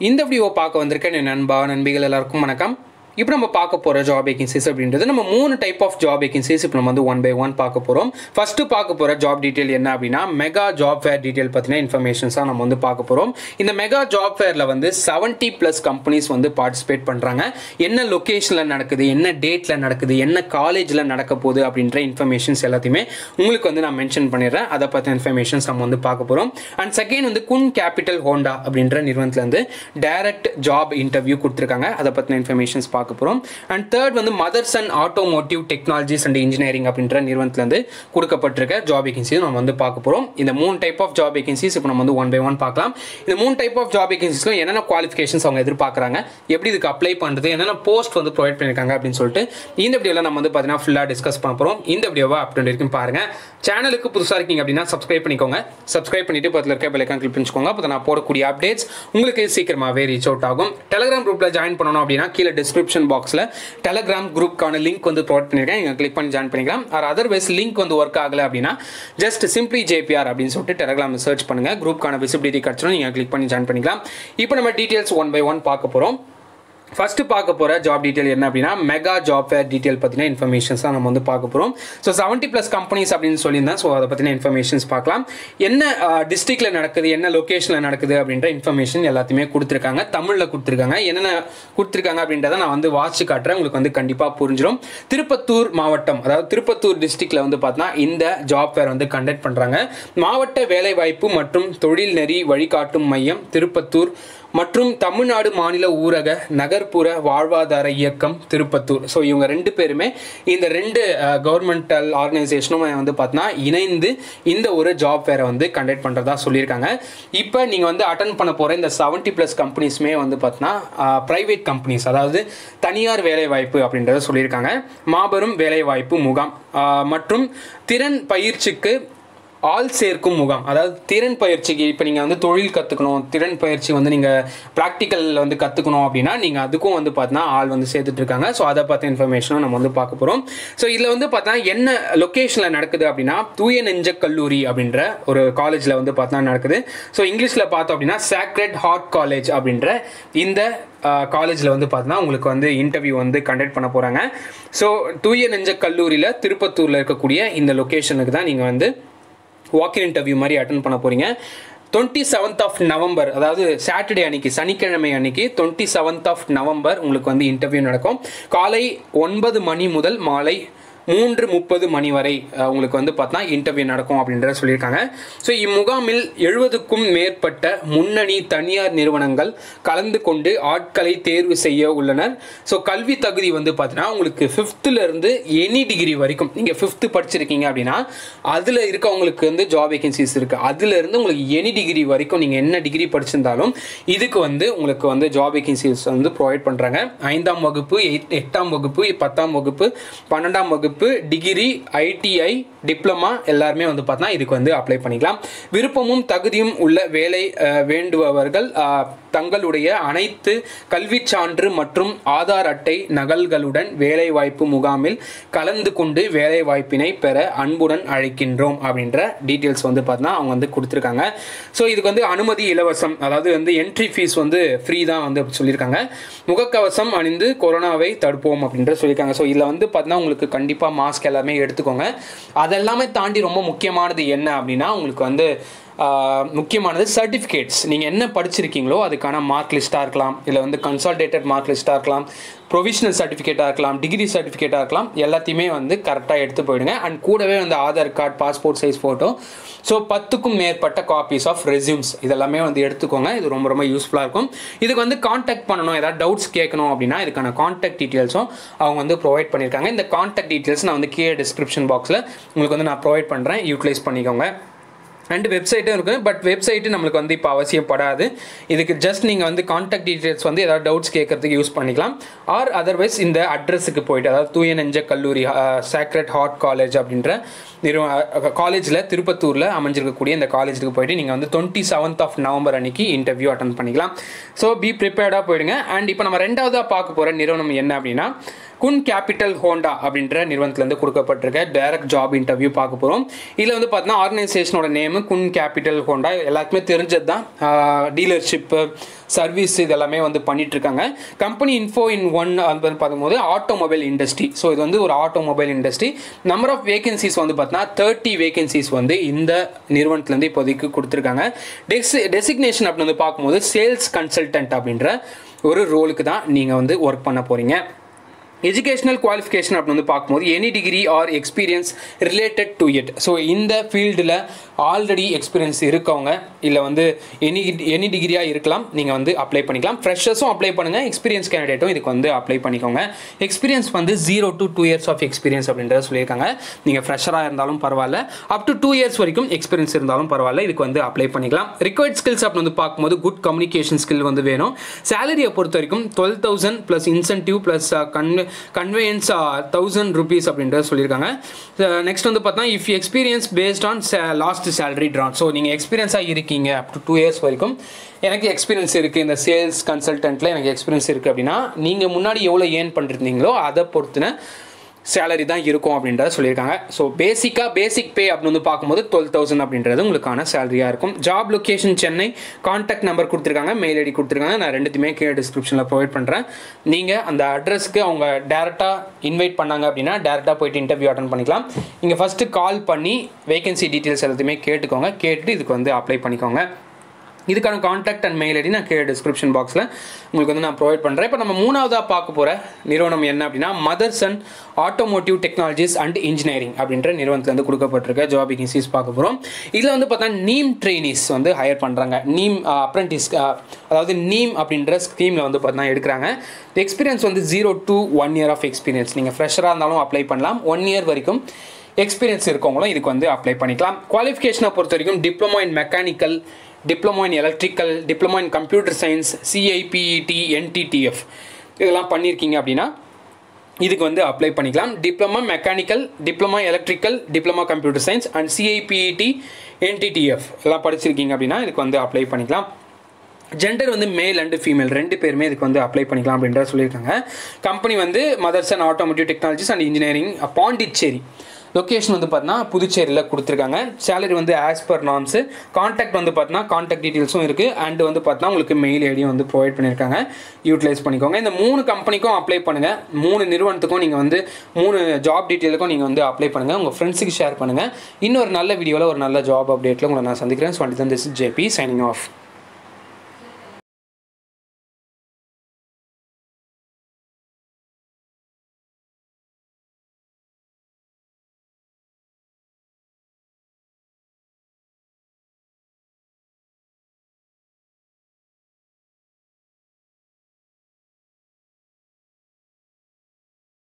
இந்த வீடியோ பார்க்க வந்திருக்கேன் என் நண்பா நண்பிகள் எல்லாருக்கும் வணக்கம் இப்போ நம்ம பார்க்க போகிற ஜாப் வேகன்சிஸ் அப்படின்றது நம்ம மூணு டைப் ஆஃப் ஜாப் வேகன்சிஸ் இப்போ நம்ம வந்து ஒன் பை ஒன் பார்க்க போகிறோம் ஃபஸ்ட்டு பார்க்க போகிற ஜாப் டீட்டெயில் என்ன அப்படின்னா மெகா ஜாப் ஃபேர் டீட்டெயில் பற்றின இன்ஃபர்மேஷன்ஸாக நம்ம வந்து பார்க்க போகிறோம் இந்த மெகா ஜாப் ஃபேரில் வந்து செவன்ட்டி ப்ளஸ் கம்பெனிஸ் வந்து பார்ட்டிசிபேட் பண்ணுறாங்க என்ன லொக்கேஷனில் நடக்குது என்ன டேட்டில் நடக்குது என்ன காலேஜில் நடக்க போகுது அப்படின்ற இன்ஃபர்மேஷன்ஸ் எல்லாத்தையுமே உங்களுக்கு வந்து நான் மென்ஷன் பண்ணிடுறேன் அதை பற்றின இன்ஃபர்மேஷன்ஸ் நம்ம வந்து பார்க்க போகிறோம் அண்ட் செகண்ட் வந்து குன் கேபிட்டல் ஹோண்டா அப்படின்ற நிறுவனத்துலேருந்து டைரக்ட் ஜாப் இன்டர்வியூ கொடுத்துருக்காங்க அதை பற்றின இன்ஃபர்மேஷன்ஸ் பார்க்க போகிறோம் அண்ட் தேர்ட் வந்து Motherson and automotive technologies and engineering அப்படின்ற நிறுவனத்துலேருந்து கொடுக்கப்பட்டிருக்க ஜாப் வேகன்சிஸ் நம்ம வந்து பார்க்க போகிறோம் இந்த மூணு டைப் ஆஃப் ஜாப் வேகன்சிஸ் இப்போ நம்ம வந்து ஒன் பை ஒன் பார்க்கலாம் இந்த மூணு டைப் ஆஃப் ஜாப் வேகன்சிஸ்லும் என்னென்ன குவாலிஃபிகேஷன்ஸ் அவங்க எதிர்பார்க்குறாங்க எப்படி இதுக்கு அப்ளை பண்ணுறது என்னென்ன போஸ்ட் வந்து ப்ரொவைட் பண்ணியிருக்காங்க அப்படின்னு சொல்லிட்டு இந்த வீடியோவில் நம்ம வந்து பார்த்தீங்கன்னா ஃபுல்லாக டிஸ்கஸ் பண்ண போகிறோம் இந்த வீடியோவை அப் டு வரைக்கும் பாருங்கள் சேனலுக்கு புதுசாக இருக்கீங்க அப்படின்னா சப்ஸ்கிரைப் பண்ணிக்கோங்க சப்ஸ்கிரைப் பண்ணிட்டு பக்கத்தில் இருக்க பெல்லைக்கான் கிளிக் பண்ணிக்கோங்க அப்போ நான் போடக்கூடிய அப்டேட்ஸ் உங்களுக்கு சீக்கிரமாகவே ரீச் அவுட் ஆகும் டெலிகிராம் குரூப்பில் ஜாயின் பண்ணணும் அப்படின்னா கீழே டிஸ்கிரிப்ஷன் பாக்ஸில் டெலிகிராம் குரூப்க்கான லிங்க் வந்து ப்ரொவைட் பண்ணியிருக்கேன் நீங்கள் கிளிக் பண்ணி ஜாயின் பண்ணிக்கலாம் ஆர் அதர்வைஸ் லிங்க் வந்து ஒர்க் ஆகலை அப்படின்னா ஜஸ்ட் சிம்பிளி ஜேபிஆர் அப்படின்னு சொல்லிட்டு டெலிகிராம் சர்ச் பண்ணுங்கள் குரூப்க்கான விசிபிலிட்டி கிடச்சிடும் நீங்கள் கிளிக் பண்ணி ஜாயின் பண்ணிக்கலாம் இப்போ நம்ம டீட்டெயில்ஸ் ஒன் பை ஒன் பார்க்க போகிறோம் ஃபஸ்ட்டு பார்க்க போகிற ஜாப் டீட்டெயில் என்ன அப்படின்னா மெகா ஜாப் ஃபேர் டீட்டெயில் பற்றின இன்ஃபர்மேஷன்ஸ் தான் நம்ம வந்து பார்க்க போகிறோம் ஸோ செவன்ட்டி ப்ளஸ் கம்பெனிஸ் அப்படின்னு சொல்லியிருந்தேன் ஸோ அதை பற்றின இன்ஃபர்மேஷன்ஸ் பார்க்கலாம் என்ன டிஸ்ட்ரிக்டில் நடக்குது என்ன லொக்கேஷனில் நடக்குது அப்படின்ற இன்ஃபர்மேஷன் எல்லாத்தையுமே கொடுத்துருக்காங்க தமிழில் கொடுத்துருக்காங்க என்னென்ன கொடுத்துருக்காங்க அப்படின்றத நான் வந்து வாட்சி காட்டுறேன் உங்களுக்கு வந்து கண்டிப்பாக புரிஞ்சிடும் திருப்பத்தூர் மாவட்டம் அதாவது திருப்பத்தூர் டிஸ்ட்ரிக்டில் வந்து பார்த்தா இந்த ஜாப் ஃபேர் வந்து கண்டக்ட் பண்ணுறாங்க மாவட்ட வேலைவாய்ப்பு மற்றும் தொழில் நெறி வழிகாட்டும் மையம் திருப்பத்தூர் மற்றும் தமிழ்நாடு மாநில ஊரக நகர்ப்புற வாழ்வாதார இயக்கம் திருப்பத்தூர் ஸோ இவங்க ரெண்டு பேருமே இந்த ரெண்டு கவர்மெண்டல் ஆர்கனைசேஷனும் வந்து பார்த்தீங்கன்னா இணைந்து இந்த ஒரு ஜாப் ஃபேரை வந்து கண்டக்ட் பண்ணுறதா சொல்லியிருக்காங்க இப்போ நீங்கள் வந்து அட்டன் பண்ண போகிற இந்த செவன்ட்டி ப்ளஸ் கம்பெனிஸுமே வந்து பார்த்தீங்கன்னா ப்ரைவேட் கம்பெனிஸ் அதாவது தனியார் வேலைவாய்ப்பு அப்படின்றத சொல்லியிருக்காங்க மாபெரும் வேலைவாய்ப்பு முகாம் மற்றும் திறன் பயிற்சிக்கு ஆள் சேர்க்கும் முகாம் அதாவது திறன் பயிற்சிக்கு இப்போ நீங்கள் வந்து தொழில் கற்றுக்கணும் திறன் பயிற்சி வந்து நீங்கள் ப்ராக்டிக்கலில் வந்து கற்றுக்கணும் அப்படின்னா நீங்கள் அதுக்கும் வந்து பார்த்தீங்கன்னா ஆள் வந்து சேர்த்துட்டு இருக்காங்க ஸோ அதை பார்த்த இன்ஃபர்மேஷனும் நம்ம வந்து பார்க்க போகிறோம் ஸோ இதில் வந்து பார்த்தா என்ன லொக்கேஷனில் நடக்குது அப்படின்னா தூய நெஞ்ச கல்லூரி அப்படின்ற ஒரு காலேஜில் வந்து பார்த்தா நடக்குது ஸோ இங்கிலீஷில் பார்த்தோம் அப்படின்னா சாக்ரெட் ஹார்ட் காலேஜ் அப்படின்ற இந்த காலேஜில் வந்து பார்த்தீங்கன்னா உங்களுக்கு வந்து இன்டர்வியூ வந்து கண்டக்ட் பண்ண போகிறாங்க ஸோ தூய நெஞ்ச கல்லூரியில் திருப்பத்தூரில் இருக்கக்கூடிய இந்த லொக்கேஷனுக்கு தான் நீங்கள் வந்து வாக்கின் இன்டர்வியூ மாதிரி அட்டன் பண்ண போகிறீங்க டுவெண்ட்டி செவன்த் ஆஃப் நவம்பர் அதாவது சாட்டர்டே அன்னைக்கு சனிக்கிழமை அன்னைக்கு டுவெண்ட்டி செவன்த் ஆஃப் நவம்பர் உங்களுக்கு வந்து இன்டர்வியூ நடக்கும் காலை ஒன்பது மணி முதல் மாலை மூன்று முப்பது மணி வரை உங்களுக்கு வந்து பார்த்தா இன்டர்வியூ நடக்கும் அப்படின்றத சொல்லியிருக்காங்க ஸோ இம்முகாமில் எழுபதுக்கும் மேற்பட்ட முன்னணி தனியார் நிறுவனங்கள் கலந்து கொண்டு ஆட்களை தேர்வு செய்ய உள்ளனர் ஸோ கல்வி தகுதி வந்து பார்த்தீங்கன்னா உங்களுக்கு ஃபிஃப்த்துலேருந்து எனி டிகிரி வரைக்கும் நீங்கள் ஃபிஃப்த்து படிச்சிருக்கீங்க அப்படின்னா அதில் இருக்கவங்களுக்கு வந்து ஜாப் வேகன்சிஸ் இருக்குது அதுலேருந்து உங்களுக்கு எனி டிகிரி வரைக்கும் நீங்கள் என்ன டிகிரி படிச்சிருந்தாலும் இதுக்கு வந்து உங்களுக்கு வந்து ஜாப் வேகன்சிஸ் வந்து ப்ரொவைட் பண்ணுறாங்க ஐந்தாம் வகுப்பு எயிட் எட்டாம் வகுப்பு பத்தாம் வகுப்பு பன்னெண்டாம் வகுப்பு வகுப்பு டிகிரி ஐடிஐ டிப்ளமா எல்லாருமே வந்து பார்த்தா இதுக்கு வந்து அப்ளை பண்ணிக்கலாம் விருப்பமும் தகுதியும் உள்ள வேலை வேண்டுபவர்கள் தங்களுடைய அனைத்து கல்வி சான்று மற்றும் ஆதார் அட்டை நகல்களுடன் வேலைவாய்ப்பு முகாமில் கலந்து கொண்டு வேலைவாய்ப்பினை பெற அன்புடன் அழைக்கின்றோம் அப்படின்ற டீட்டெயில்ஸ் வந்து பார்த்தீங்கன்னா அவங்க வந்து கொடுத்துருக்காங்க ஸோ இதுக்கு வந்து அனுமதி இலவசம் அதாவது வந்து என்ட்ரி ஃபீஸ் வந்து ஃப்ரீ தான் வந்து சொல்லியிருக்காங்க முகக்கவசம் அணிந்து கொரோனாவை தடுப்போம் அப்படின்ற சொல்லியிருக்காங்க ஸோ இதில் வந்து பார்த்தீங்கன்னா உங்களுக்கு கண்டிப்பாக மாஸ்க் எல்லாமே எடுத்துக்கோங்க அதெல்லாமே தாண்டி ரொம்ப முக்கியமானது என்ன அப்படின்னா உங்களுக்கு வந்து முக்கியமானது சர்டிஃபிகேட்ஸ் நீங்கள் என்ன படிச்சிருக்கீங்களோ அதுக்கான மார்க் லிஸ்ட்டாக இருக்கலாம் இல்லை வந்து கன்சால்டேட்டட் மார்க் லிஸ்ட்டாக இருக்கலாம் ப்ரொவிஷனல் சர்டிஃபிகேட்டாக இருக்கலாம் டிகிரி சர்டிஃபிகேட்டாக இருக்கலாம் எல்லாத்தையுமே வந்து கரெக்டாக எடுத்து போயிடுங்க அண்ட் கூடவே வந்து Aadhaar card passport size photo so பத்துக்கும் மேற்பட்ட காப்பீஸ் ஆஃப் ரெசியூம்ஸ் இதெல்லாமே வந்து எடுத்துக்கோங்க இது ரொம்ப ரொம்ப யூஸ்ஃபுல்லாக இருக்கும் இதுக்கு வந்து காண்டாக்ட் பண்ணணும் ஏதாவது டவுட்ஸ் கேட்கணும் அப்படின்னா இதுக்கான காண்டாக்ட் டீட்டெயில்ஸும் அவங்க வந்து ப்ரொவைட் பண்ணியிருக்காங்க இந்த காண்டாக்ட் டீட்டெயில்ஸ் நான் வந்து கீழே டிஸ்கிரிப்ஷன் பாக்ஸில் உங்களுக்கு வந்து நான் ப்ரொவைட் பண்ணுறேன் யூட்டிலைஸ் பண்ணிக்கோங்க ரெண்டு வெப்சைட்டும் இருக்குது பட் வெப்சைட்டு நம்மளுக்கு வந்து இப்போ அவசியப்படாது இதுக்கு ஜஸ்ட் நீங்கள் வந்து காண்டாக்ட் டீட்டெயில்ஸ் வந்து ஏதாவது டவுட்ஸ் கேட்கறதுக்கு யூஸ் பண்ணிக்கலாம் ஆர் அதர்வைஸ் இந்த அட்ரஸுக்கு போயிட்டு அதாவது தூய நெஞ்ச கல்லூரி சாக்ரெட் ஹார்ட் காலேஜ் அப்படின்ற நிறுவ காலேஜில் திருப்பத்தூரில் அமைஞ்சிருக்கக்கூடிய இந்த காலேஜுக்கு போயிட்டு நீங்கள் வந்து டுவெண்ட்டி செவன்த் ஆஃப் நவம்பர் அன்னைக்கு இன்டர்வியூ அட்டன் பண்ணிக்கலாம் ஸோ பி ப்ரிப்பேர்டாக போயிடுங்க அண்ட் இப்போ நம்ம ரெண்டாவதாக பார்க்க போகிற நிறுவனம் என்ன அப்படின்னா குன் கேபிட்டல் ஹோண்டா அப்படின்ற நிறுவனத்துலேருந்து கொடுக்கப்பட்டிருக்க டைரக்ட் ஜாப் இன்டர்வியூ பார்க்க போகிறோம் இதில் வந்து பார்த்தீங்கன்னா ஆர்கனைசேஷனோட நேமு குன் கேபிட்டல் ஹோண்டா எல்லாருக்குமே தெரிஞ்சது தான் டீலர்ஷிப்பு சர்வீஸ் இது எல்லாமே வந்து பண்ணிட்டு இருக்காங்க கம்பெனி இன்ஃபோ இன் ஒன் வந்து பார்க்கும்போது ஆட்டோமொபைல் இண்டஸ்ட்ரி ஸோ இது வந்து ஒரு automobile industry number of vacancies வந்து பார்த்தீங்கன்னா தேர்ட்டி வேகன்சிஸ் வந்து இந்த நிறுவனத்துலேருந்து இப்போதைக்கு கொடுத்துருக்காங்க டெஸ் டெசிக்னேஷன் அப்படின்னு வந்து பார்க்கும்போது சேல்ஸ் கன்சல்டன்ட் அப்படின்ற ஒரு ரோலுக்கு தான் நீங்கள் வந்து ஒர்க் பண்ண போகிறீங்க எஜுகேஷனல் குவாலிஃபிகேஷன் அப்படின்னு வந்து பார்க்கும்போது any degree or experience related to it so இந்த ஃபீல்டில் ஆல்ரெடி எக்ஸ்பீரியன்ஸ் இருக்கவங்க இல்லை வந்து எனி எனி டிகிரியாக இருக்கலாம் நீங்கள் வந்து அப்ளை பண்ணிக்கலாம் ஃப்ரெஷர்ஸும் அப்ளை பண்ணுங்கள் எக்ஸ்பீரியன்ஸ் கேண்டிடேட்டும் இதுக்கு வந்து அப்ளை பண்ணிக்கோங்க எக்ஸ்பீரியன்ஸ் வந்து zero to two years of experience அப்படின்றத சொல்லியிருக்காங்க நீங்கள் ஃப்ரெஷராக இருந்தாலும் பரவாயில்ல அப் டு டூ இயர்ஸ் வரைக்கும் எக்ஸ்பீரியன்ஸ் இருந்தாலும் பரவாயில்ல இதுக்கு வந்து அப்ளை பண்ணிக்கலாம் ரிக்வயர்ட் ஸ்கில்ஸ் அப்படின்னு வந்து பார்க்கும்போது குட் கம்யூனிகேஷன் ஸ்கில் வந்து வேணும் சேலரியை பொறுத்த வரைக்கும் twelve thousand plus incentive plus கன் கன்வேயன்ஸ் தௌசண்ட் ருபீஸ் அப்படின்றத சொல்லியிருக்காங்க நெக்ஸ்ட் வந்து பார்த்தா if experience based on last salary drawn so நீங்கள் எக்ஸ்பீரியன்ஸாக இருக்கீங்க அப் டு டூ இயர்ஸ் வரைக்கும் எனக்கு எக்ஸ்பீரியன்ஸ் இருக்குது இந்த சேல்ஸ் கன்சல்டண்ட்டில் எனக்கு எக்ஸ்பீரியன்ஸ் இருக்குது அப்படின்னா நீங்கள் முன்னாடி எவ்வளோ ஏர்ன் பண்ணிருந்தீங்களோ அதை பொறுத்துன சேலரி தான் இருக்கும் அப்படின்றத சொல்லியிருக்காங்க ஸோ பேசிக்காக பேசிக் பே அப்படின்னு வந்து பார்க்கும்போது டுவெல் தௌசண்ட் அப்படின்றது உங்களுக்கான சேலரியாக இருக்கும் job location Chennai contact number கொடுத்துருக்காங்க மெயில் ஐடி கொடுத்துருக்காங்க நான் ரெண்டுத்தையுமே கீழே டிஸ்கிரிப்ஷனில் ப்ரொவைட் பண்ணுறேன் நீங்கள் அந்த அட்ரஸ்க்கு அவங்க டேரெக்டாக இன்வைட் பண்ணாங்க அப்படின்னா டேரெக்டாக போயிட்டு இன்டர்வியூ அட்டன் பண்ணிக்கலாம் இங்கே ஃபஸ்ட்டு கால் பண்ணி வேகன்சி டீட்டெயில்ஸ் எல்லாத்தையுமே கேட்டுக்கோங்க கேட்டுட்டு இதுக்கு வந்து அப்ளை பண்ணிக்கோங்க இதுக்கான காண்டாக்ட் அண்ட் மெயில் ஐடி நான் கீழே டிஸ்கிரிப்ஷன் பாக்ஸில் உங்களுக்கு வந்து நான் ப்ரொவைட் பண்ணுறேன் இப்போ நம்ம மூணாவதாக பார்க்க போகிற நிறுவனம் என்ன அப்படின்னா Motherson automotive technologies and engineering அப்படின்ற நிறுவனத்துலேருந்து கொடுக்கப்பட்டிருக்க ஜாப் வேகன்சிஸ் பார்க்க போகிறோம் இதில் வந்து பார்த்தா நீம் ட்ரெயினிஸ் வந்து ஹையர் பண்ணுறாங்க நீம் அப்ரெண்டிஸ் அதாவது நீம் அப்படின்ற ஸ்கீமில் வந்து பார்த்தீங்கன்னா எடுக்கிறாங்க எக்ஸ்பீரியன்ஸ் வந்து zero to one year of experience நீங்கள் ஃப்ரெஷராக இருந்தாலும் அப்ளை பண்ணலாம் ஒன் இயர் வரைக்கும் எக்ஸ்பீரியன்ஸ் இருக்கவங்களும் இதுக்கு வந்து அப்ளை பண்ணிக்கலாம் குவாலிஃபிகேஷனை பொறுத்த வரைக்கும் diploma in mechanical diploma in electrical diploma in computer science CIPET NTTF இதெல்லாம் பண்ணியிருக்கீங்க அப்படின்னா இதுக்கு வந்து அப்ளை பண்ணிக்கலாம் diploma mechanical diploma electrical diploma computer science and CIPET NTTF எல்லாம் படிச்சிருக்கீங்க அப்படின்னா இதுக்கு வந்து அப்ளை பண்ணிக்கலாம் ஜெண்டர் வந்து மேல் அண்டு ஃபீமேல் ரெண்டு பேருமே இதுக்கு வந்து அப்ளை பண்ணிக்கலாம் அப்படின்ற சொல்லியிருக்காங்க கம்பெனி வந்து Motherson automotive technologies and engineering Pondicherry location வந்து பார்த்தீங்கன்னா புதுச்சேரியில் கொடுத்துருக்காங்க சேலரி வந்து ஆஸ் பர் நார்ம்ஸு காண்டாக்ட் வந்து பார்த்தீங்கன்னா காண்டாக்ட் டீட்டெயில்ஸும் இருக்குது அண்ட் வந்து பார்த்தீங்கன்னா உங்களுக்கு மெயில் ஐடியும் வந்து ப்ரொவைட் பண்ணியிருக்காங்க யூட்டிலைஸ் பண்ணிக்கோங்க இந்த மூணு கம்பெனிக்கும் அப்ளை பண்ணுங்கள் மூணு நிறுவனத்துக்கும் நீங்கள் வந்து மூணு ஜாப் டீட்டெயிலுக்கும் நீங்கள் வந்து அப்ளை பண்ணுங்கள் உங்கள் ஃப்ரெண்ட்ஸுக்கு ஷேர் பண்ணுங்கள் இன்னொரு நல்ல வீடியோவில் ஒரு நல்ல ஜாப் அப்டேட்டில் உங்களை நான் சந்திக்கிறேன் so and this JP signing of